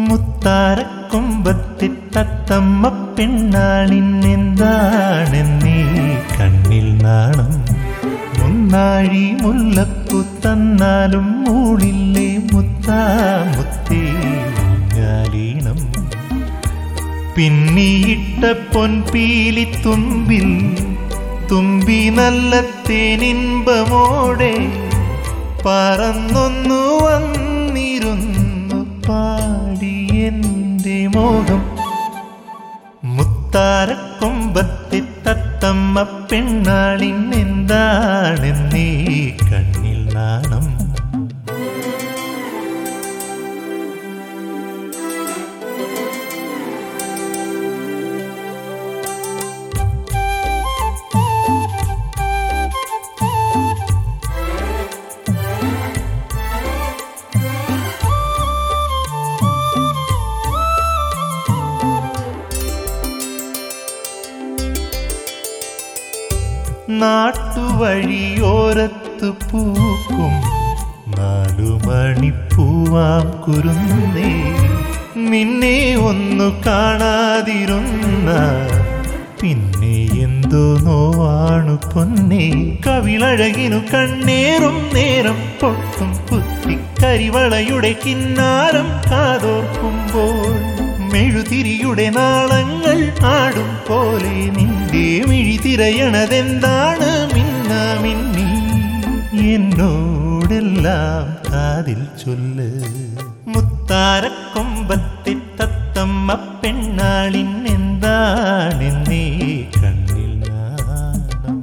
മുത്താരക്കൊമ്പത്തെ തത്തമ്മ പെണ്ണാളിനെന്താണെന്നീ കണ്ണിൽ നാണം മുന്നാഴി മുല്ലപ്പു തന്നാലും മൂളില്ലേ മുത്താ മുത്തേ ഊഞ്ഞാലീണം പിന്നിയിട്ട പൊൻപീലി തുമ്പിൽ തുമ്പി നല്ല തേനിൻപമോടെ പറന്നൊന്നു വന്നിരുന്നു പാടി എൻ്റെ മോഹം മുത്താരക്കൊമ്പത്തെ തത്തമ്മ പെണ്ണാളിൻ എന്താണെന്നീ കണ്ണിൽ നാണം നാട്ടുവഴിയോരത്ത് പൂക്കും നാലു മണിപ്പൂവാം കുരുന്നേ നിന്നെ ഒന്നു കാണാതിരുന്ന പിന്നെ എന്തോ നോവാണു പൊന്നേ കവിളഴകിനു കണ്ണേറും നേരം പൊട്ടും കുത്തി കരിവളയുടെ കിന്നാരം കാതോർക്കുമ്പോൾ മെഴുതിരിയുടെ നാളങ്ങൾ ആടും പോലെ നിന്റെ മിഴി തിരയണതെന്താണ് മിന്ന മിന്നി എന്നോടെല്ലാം കാതിൽ ചൊല്ല് മുത്താരക്കൊമ്പത്തെ തത്തമ്മ പെണ്ണാളിൻ എന്താണെന്നേ കണ്ണിൽ നാണം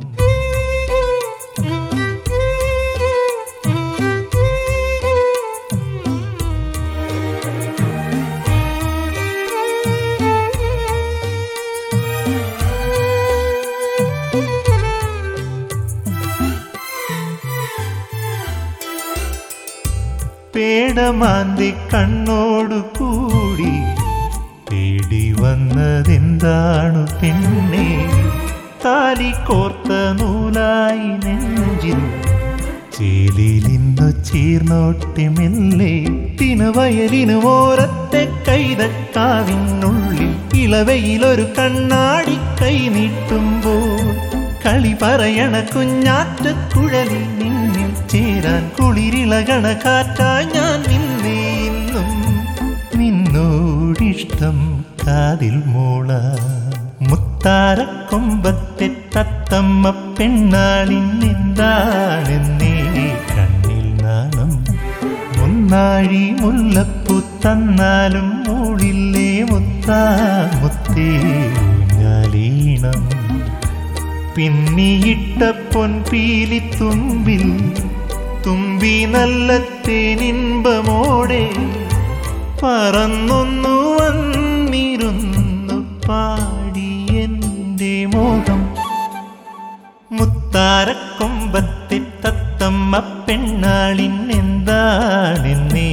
പേടമാന്തി കണ്ണോടു കൂടി തേടി വന്നതെന്താണു പെണ്ണെ താലി കോർത്ത നൂലായി നെഞ്ചിൽ ചേലിലിന്നു ചീർന്നോട്ടി മെല്ലെ തിനവയലിനു ഓരത്തെ കൈതക്കാവിനുള്ളിൽ ഇളവയിലൊരു കണ്ണാടി കൈ നീട്ടുമ്പോൾ കളി പറയണ കുഞ്ഞാറ്റ കുഴലിൽ നിന്നിൽ ചേരാൻ കുളിരിളകണ കാറ്റായി ഞാൻ നിന്നെ ഇന്നും നിന്നോടിഷ്ടം കാതിൽ മോള മുത്താരക്കൊമ്പത്തെ തത്തമ്മ പെണ്ണാളിൻ എന്താണെന്നേ കണ്ണിൽ നാണം മുന്നാഴി മുല്ലപ്പൂ തന്നാലും മൂടില്ലേ മുത്താ മുത്തേ ഊഞ്ഞാലീണം പിന്നിയിട്ട പൊൻപീലി തുമ്പിൽ തുമ്പി നല്ല തേനിൻപമോടെ പറന്നൊന്നു വന്നിരുന്നു പാടി എൻ്റെ മോഹം മുത്താരക്കൊമ്പത്തെ തത്തമ്മ പെണ്ണാളിൻ എന്താണെന്നേ